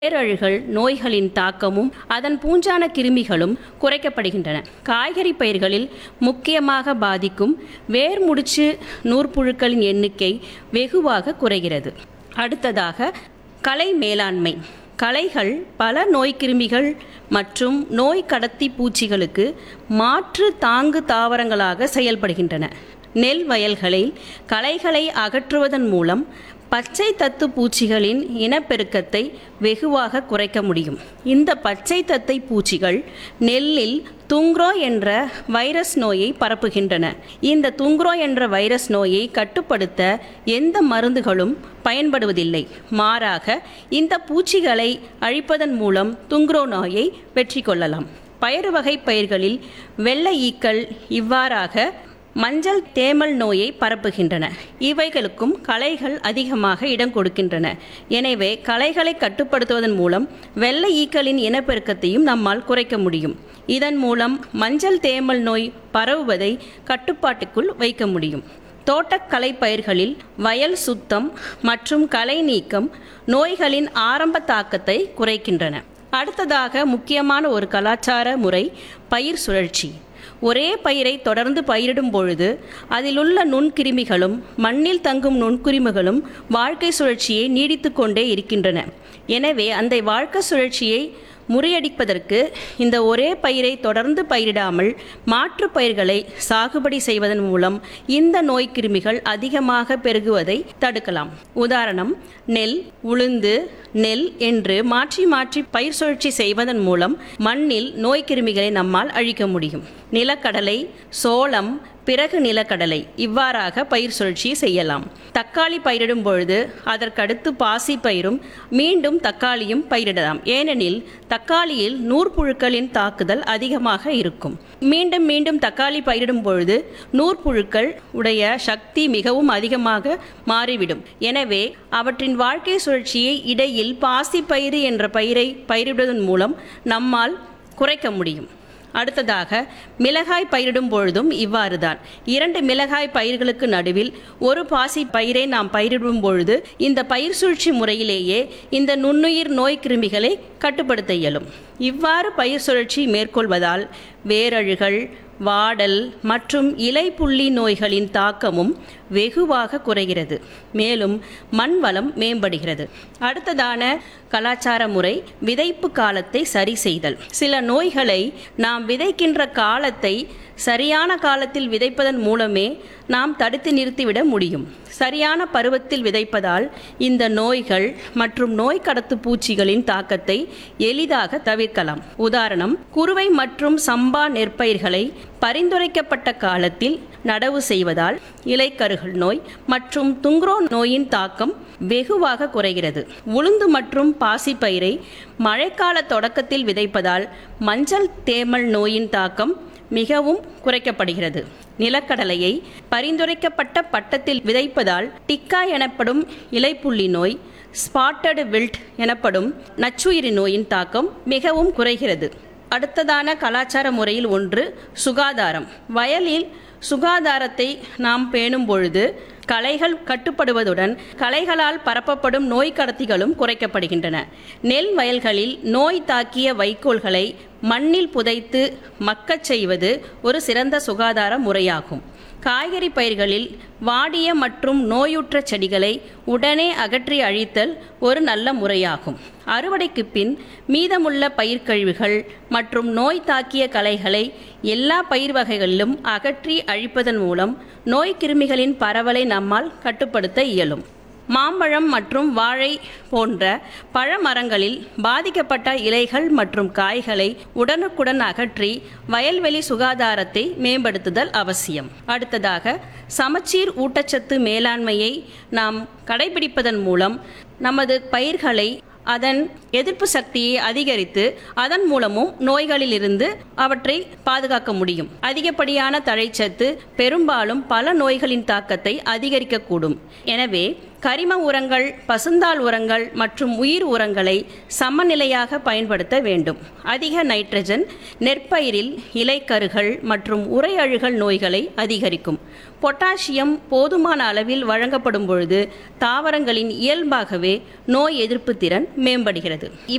பேரழிகள் நோய்களின் தாக்கமும் அதன் பூஞ்சான கிருமிகளும் குறைக்கப்படுகின்றன காய்கறி பயிர்களில் முக்கியமாக பாதிக்கும் வேர் முடிச்சு நூற்புழுக்களின் எண்ணிக்கை வெகுவாக குறைகிறது அடுத்ததாக கலை மேலாண்மை களைகள் பல நோய்க்கிருமிகள் மற்றும் நோய் கடத்தி பூச்சிகளுக்கு மாற்று தாங்கு தாவரங்களாக செயல்படுகின்றன நெல் வயல்களில் களைகளை அகற்றுவதன் மூலம் பச்சை தத்து பூச்சிகளின் இனப்பெருக்கத்தை வெகுவாக குறைக்க முடியும் இந்த பச்சை தத்தை பூச்சிகள் நெல்லில் துங்க்ரோ என்ற வைரஸ் நோயை பரப்புகின்றன இந்த துங்க்ரோ என்ற வைரஸ் நோயை கட்டுப்படுத்த எந்த மருந்துகளும் பயன்படுவதில்லை மாறாக இந்த பூச்சிகளை அழிப்பதன் மூலம் துங்க்ரோ நோயை வெற்றி கொள்ளலாம் பயறு வகை பயிர்களில் வெள்ளை ஈக்கள் இவ்வாறாக மஞ்சள் தேமல் நோயை பரப்புகின்றன இவைகளுக்கும் களைகள் அதிகமாக இடம் கொடுக்கின்றன எனவே களைகளை கட்டுப்படுத்துவதன் மூலம் வெள்ளை ஈக்களின் இனப்பெருக்கத்தையும் நம்மால் குறைக்க முடியும் இதன் மூலம் மஞ்சள் தேமல் நோய் பரவுவதை கட்டுப்பாட்டுக்குள் வைக்க முடியும் தோட்டக்கலை பயிர்களில் வயல் சுத்தம் மற்றும் களை நீக்கம் நோய்களின் ஆரம்ப தாக்கத்தை குறைக்கின்றன அடுத்ததாக முக்கியமான ஒரு கலாச்சார முறை பயிர் சுழற்சி ஒரே பயிரை தொடர்ந்து பயிரிடும் பொழுது அதிலுள்ள நுண்கிருமிகளும் மண்ணில் தங்கும் நுண்கிருமிகளும் வாழ்க்கை சுழற்சியை நீடித்து கொண்டே இருக்கின்றன எனவே அந்த வாழ்க்கை சுழற்சியை முறியடிப்பதற்கு இந்த ஒரே பயிரை தொடர்ந்து பயிரிடாமல் மாற்று பயிர்களை சாகுபடி செய்வதன் மூலம் இந்த நோய்க்கிருமிகள் அதிகமாக பெருகுவதை தடுக்கலாம் உதாரணம் நெல் உளுந்து நெல் என்று மாற்றி மாற்றி பயிர் சுழற்சி செய்வதன் மூலம் மண்ணில் நோய்க்கிருமிகளை நம்மால் அழிக்க முடியும் நிலக்கடலை சோளம் பிறகு நிலக்கடலை இவ்வாறாக பயிர் சுழற்சி செய்யலாம் தக்காளி பயிரிடும் பொழுது அதற்கடுத்து பாசி பயிரும் மீண்டும் தக்காளியும் பயிரிடலாம் ஏனெனில் தக்காளியில் நூற்புழுக்களின் தாக்குதல் அதிகமாக இருக்கும் மீண்டும் மீண்டும் தக்காளி பயிரிடும் பொழுது நூற்புழுக்கள் உடைய சக்தி மிகவும் அதிகமாக மாறிவிடும் எனவே அவற்றின் வாழ்க்கை சுழற்சியை இடையில் பாசி பயிறு என்ற பயிரை பயிரிடுவதன் மூலம் நம்மால் குறைக்க முடியும் அடுத்ததாக மிளகாய் பயிரிடும் பொழுதும் இவ்வாறுதான் இரண்டு மிளகாய் பயிர்களுக்கு நடுவில் ஒரு பாசி பயிரை நாம் பயிரிடும் பொழுது இந்த பயிர் சூழ்ச்சி முறையிலேயே இந்த நுண்ணுயிர் நோய் கிருமிகளை கட்டுப்படுத்த இயலும் இவ்வாறு பயிர் சுழற்சி மேற்கொள்வதால் வேரழுகள் வாடல் மற்றும் இலைப்புள்ளி நோய்களின் தாக்கமும் வெகுவாக குறைகிறது மேலும் மண் வளம் மேம்படுகிறது அடுத்ததான கலாச்சார முறை விதைப்பு காலத்தை சரி செய்தல் சில நோய்களை நாம் விதைக்கின்ற காலத்தை சரியான காலத்தில் விதைப்பதன் மூலமே நாம் தடுத்து நிறுத்திவிட முடியும் சரியான பருவத்தில் விதைப்பதால் இந்த நோய்கள் மற்றும் நோய் கடத்து பூச்சிகளின் தாக்கத்தை எளிதாக தவிர்க்கலாம் உதாரணம் குறுவை மற்றும் சம்பா நெற்பயிர்களை பரிந்துரைக்கப்பட்ட காலத்தில் நடவு செய்வதால் இலைக்கருகள் நோய் மற்றும் துங்க்ரோ நோயின் தாக்கம் வெகுவாக குறைகிறது உளுந்து மற்றும் பாசிப்பயிரை மழைக்கால தொடக்கத்தில் விதைப்பதால் மஞ்சள் தேமல் நோயின் தாக்கம் மிகவும் குறைக்கப்படுகிறது நிலக்கடலையை பரிந்துரைக்கப்பட்ட பட்டத்தில் விதைப்பதால் டிக்கா எனப்படும் இலைப்புள்ளி நோய் ஸ்பாட்டடு வில்ட் எனப்படும் நச்சுயிரி நோயின் தாக்கம் மிகவும் குறைகிறது அடுத்ததான கலாச்சார முறையில் ஒன்று சுகாதாரம் வயலில் சுகாதாரத்தை நாம் பேணும் பொழுது களைகள் கட்டுப்படுவதுடன் களைகளால் பரப்பப்படும் நோய் கடத்திகளும் குறைக்கப்படுகின்றன நெல் வயல்களில் நோய் தாக்கிய வைக்கோல்களை மண்ணில் புதைத்து மக்கச் செய்வது ஒரு சிறந்த சுகாதார முறையாகும் காய்கறி பயிர்களில் வாடிய மற்றும் நோயுற்ற செடிகளை உடனே அகற்றி அழித்தல் ஒரு நல்ல முறையாகும் அறுவடைக்கு பின் மீதமுள்ள பயிர்க்கழிவுகள் மற்றும் நோய் தாக்கிய களைகளை எல்லா பயிர் வகைகளிலும் அகற்றி அழிப்பதன் மூலம் நோய் கிருமிகளின் பரவலை நம்மால் கட்டுப்படுத்த இயலும் மாம்பழம் மற்றும் வாழை போன்ற பழமரங்களில் பாதிக்கப்பட்ட இலைகள் மற்றும் காய்களை உடனுக்குடன் அகற்றி வயல்வெளி சுகாதாரத்தை மேம்படுத்துதல் அவசியம் அடுத்ததாக சமச்சீர் ஊட்டச்சத்து மேலாண்மையை நாம் கடைபிடிப்பதன் மூலம் நமது பயிர்களை அதன் எதிர்ப்பு சக்தியை அதிகரித்து அதன் மூலமும் நோய்களிலிருந்து அவற்றை பாதுகாக்க முடியும் அதிகப்படியான தழைச்சத்து பெரும்பாலும் பல நோய்களின் தாக்கத்தை அதிகரிக்கக்கூடும் எனவே கரிம உரங்கள் பசுந்தாள் உரங்கள் மற்றும் உயிர் உரங்களை சமநிலையாக பயன்படுத்த வேண்டும் அதிக நைட்ரஜன் நெற்பயிரில் இலைக்கருகள் மற்றும் உரையழுகல் நோய்களை அதிகரிக்கும் பொட்டாசியம் போதுமான அளவில் வழங்கப்படும் பொழுது தாவரங்களின் இயல்பாகவே நோய் எதிர்ப்பு திறன் மேம்படுகிறது